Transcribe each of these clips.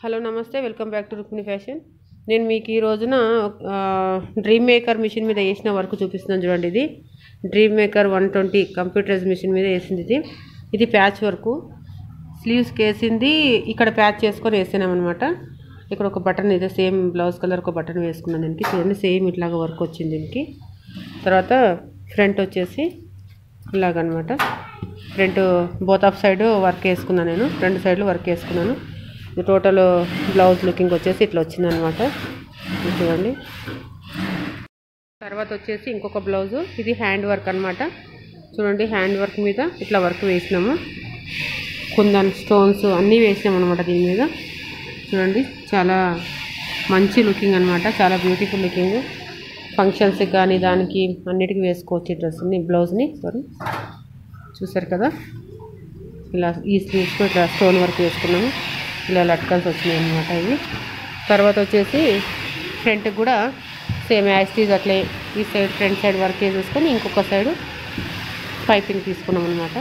hello నమస్తే welcome back to Rukmini fashion నేను మీకు ఈ రోజున ఆ, డ్రీమ్ మేకర్ మిషన్ మీద వేసిన వర్క్ చూపిస్తున్నాను చూడండి ఇది dream maker one twenty computerise machine మీద వేసింది ఇది ఇది ప్యాచ్ వర్క్ స్లీవ్స్కి వేసింది ఇక్కడ ప్యాచ్ చేసుకొని వేసినాం అనమాట ఇక్కడ ఒక బటన్ ఇదే సేమ్ బ్లౌజ్ కలర్ ఒక బటన్ వేసుకున్నాను దీనికి చూడండి సేమ్ ఇట్లాగా వర్క్ వచ్చింది దీనికి తర్వాత ఫ్రంట్ వచ్చేసి ఇలాగనమాట front both of side work వేసుకున్నాను నేను రెండు సైడ్లు వర్క్ వేసుకున్నాను ఇది టోటల్ బ్లౌజ్ లుకింగ్ వచ్చేసి ఇట్లా వచ్చిందనమాట ఇది చూడండి తర్వాత వచ్చేసి ఇంకొక బ్లౌజు ఇది హ్యాండ్ వర్క్ అనమాట చూడండి హ్యాండ్ వర్క్ మీద ఇట్లా వర్క్ వేసినాము కుందన్ స్టోన్స్ అన్నీ వేసినాం అనమాట దీని మీద చూడండి చాలా మంచి లుకింగ్ అనమాట చాలా బ్యూటిఫుల్ లుకింగ్ ఫంక్షన్స్కి కానీ దానికి అన్నిటికీ వేసుకోవచ్చు ఈ డ్రెస్ని బ్లౌజ్ని సారీ చూసారు కదా ఇలా ఈ స్లీవ్స్ ఇట్లా స్టోన్ వర్క్ వేసుకున్నాము ఇలా లట్కన్స్ వచ్చినాయి అనమాట ఇవి తర్వాత వచ్చేసి ఫ్రంట్కి కూడా సేమ్ యాస్టీజ్ అట్లే ఈ సైడ్ ఫ్రంట్ సైడ్ వర్క్ వేసేసుకొని ఇంకొక సైడ్ పైపింగ్ తీసుకున్నాం అనమాట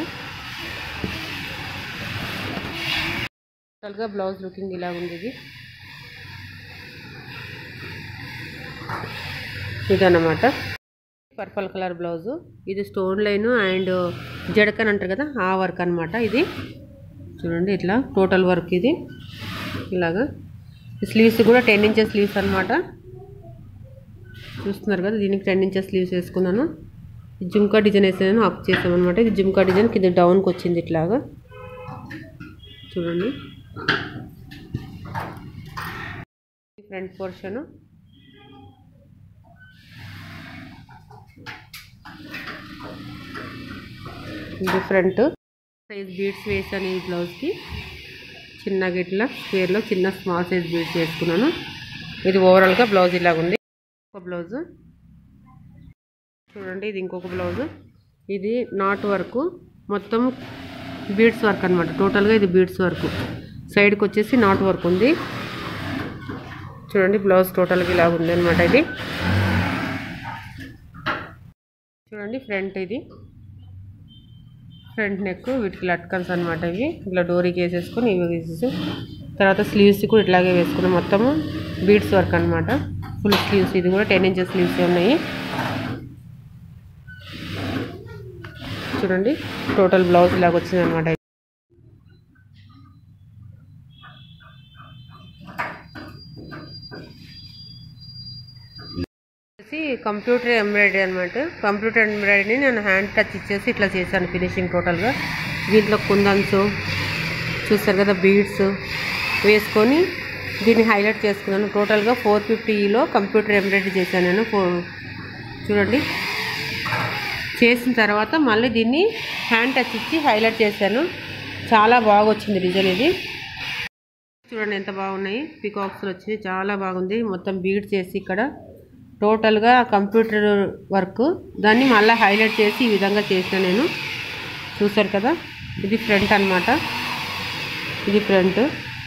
టోటల్గా బ్లౌజ్ లుకింగ్ ఇలా ఉంది ఇది ఇదన్నమాట పర్పల్ కలర్ బ్లౌజు ఇది స్టోన్ లైన్ అండ్ జడకన్ అంటారు కదా ఆ వర్క్ అనమాట ఇది చూడండి ఇట్లా టోటల్ వర్క్ ఇది ఇలాగా స్లీవ్స్ కూడా టెన్ ఇంచెస్ స్లీవ్స్ అనమాట చూస్తున్నారు కదా దీనికి టెన్ ఇంచెస్ స్లీవ్స్ వేసుకున్నాను ఈ జుమ్కా డిజైన్ వేసాను అప్ చేసాం అనమాట ఇది జుమ్కా డిజైన్ కింద డౌన్కి వచ్చింది ఇట్లాగా చూడండి ఫ్రంట్ పోర్షన్ ఇది ఫ్రంట్ సైజ్ బీడ్స్ వేసాను ఈ బ్లౌజ్కి చిన్న గిట్ల స్క్వేర్లో చిన్న స్మాల్ సైజ్ బీడ్స్ వేసుకున్నాను ఇది ఓవరాల్గా బ్లౌజ్ ఇలాగ ఉంది ఒక బ్లౌజు చూడండి ఇది ఇంకొక బ్లౌజు ఇది నాట్ వర్క్ మొత్తం బీడ్స్ వర్క్ అనమాట టోటల్గా ఇది బీడ్స్ వర్క్ సైడ్కి వచ్చేసి నాట్ వర్క్ ఉంది చూడండి బ్లౌజ్ టోటల్గా ఇలా ఉంది అనమాట ఇది చూడండి ఫ్రంట్ ఇది ఫ్రంట్ నెక్ వీటికి లట్కన్స్ అనమాట ఇవి ఇట్లా డోరీకి వేసేసుకొని ఇవి వేసేసి తర్వాత స్లీవ్స్ కూడా ఇట్లాగే వేసుకున్నాం మొత్తము బీడ్స్ వర్క్ అనమాట ఫుల్ స్లీవ్స్ ఇది కూడా టెన్ ఇంచెస్ స్లీవ్స్ ఉన్నాయి చూడండి టోటల్ బ్లౌజ్ ఇలాగ వచ్చింది అనమాట వచ్చేసి కంప్యూటర్ ఎంబ్రాయిడరీ అనమాట కంప్యూటర్ ఎంబ్రాయిడరీని నేను హ్యాండ్ టచ్ ఇచ్చేసి ఇట్లా చేశాను ఫినిషింగ్ టోటల్గా దీంట్లో కుందన్స్ చూస్తారు కదా బీడ్స్ వేసుకొని దీన్ని హైలైట్ చేసుకున్నాను టోటల్గా ఫోర్ ఫిఫ్టీలో కంప్యూటర్ ఎంబ్రాయిడరీ చేశాను నేను ఫో చూడండి చేసిన తర్వాత మళ్ళీ దీన్ని హ్యాండ్ టచ్ ఇచ్చి హైలైట్ చేశాను చాలా బాగా వచ్చింది డిజైన్ ఇది చూడండి ఎంత బాగున్నాయి పికాక్స్లు వచ్చి చాలా బాగుంది మొత్తం బీడ్ చేసి ఇక్కడ టోటల్గా కంప్యూటర్ వర్క్ దాన్ని మళ్ళీ హైలైట్ చేసి ఈ విధంగా చేసిన నేను చూసారు కదా ఇది ఫ్రంట్ అన్నమాట ఇది ఫ్రంట్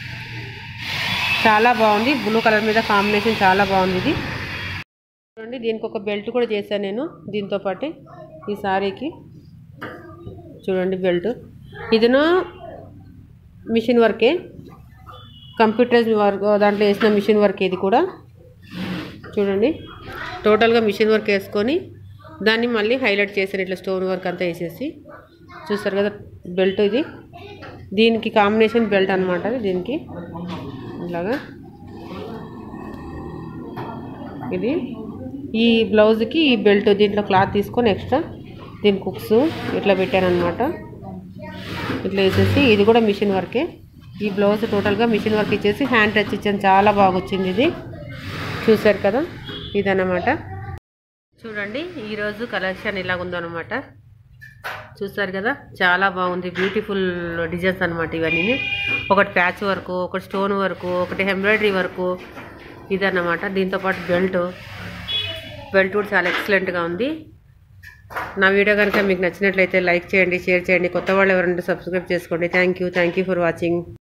చాలా బాగుంది బ్లూ కలర్ మీద కాంబినేషన్ చాలా బాగుంది ఇది చూడండి దీనికి ఒక బెల్ట్ కూడా చేశాను నేను దీంతో పాటు ఈ సారీకి చూడండి బెల్ట్ ఇదిను మిషన్ వర్కే కంప్యూటరైజ్ వర్క్ దాంట్లో వేసిన మిషన్ వర్క్ ఇది కూడా చూడండి టోటల్గా మిషన్ వర్క్ వేసుకొని దాన్ని మళ్ళీ హైలైట్ చేశాను ఇట్లా స్టోన్ వర్క్ అంతా వేసేసి చూస్తారు కదా బెల్ట్ ఇది దీనికి కాంబినేషన్ బెల్ట్ అనమాట దీనికి ఇలాగా ఇది ఈ బ్లౌజ్కి ఈ బెల్ట్ దీంట్లో క్లాత్ తీసుకొని ఎక్స్ట్రా దీని కుక్స్ ఇట్లా పెట్టాను అనమాట ఇట్లా వేసేసి ఇది కూడా మిషన్ వర్కే ఈ బ్లౌజ్ టోటల్గా మిషన్ వర్క్ ఇచ్చేసి హ్యాండ్ టచ్ ఇచ్చాను చాలా బాగా వచ్చింది ఇది చూసారు కదా ఇదన్నమాట చూడండి ఈరోజు కలెక్షన్ ఇలా ఉందన్నమాట చూసారు కదా చాలా బాగుంది బ్యూటిఫుల్ డిజైన్స్ అనమాట ఇవన్నీ ఒకటి ప్యాచ్ వర్క్ ఒకటి స్టోన్ వర్క్ ఒకటి ఎంబ్రాయిడరీ వర్క్ ఇదన్నమాట దీంతోపాటు బెల్ట్ బెల్ట్ కూడా చాలా ఎక్సలెంట్గా ఉంది నా వీడియో కనుక మీకు నచ్చినట్లయితే లైక్ చేయండి షేర్ చేయండి కొత్త వాళ్ళు ఎవరంటే సబ్స్క్రైబ్ చేసుకోండి thank you thank you for watching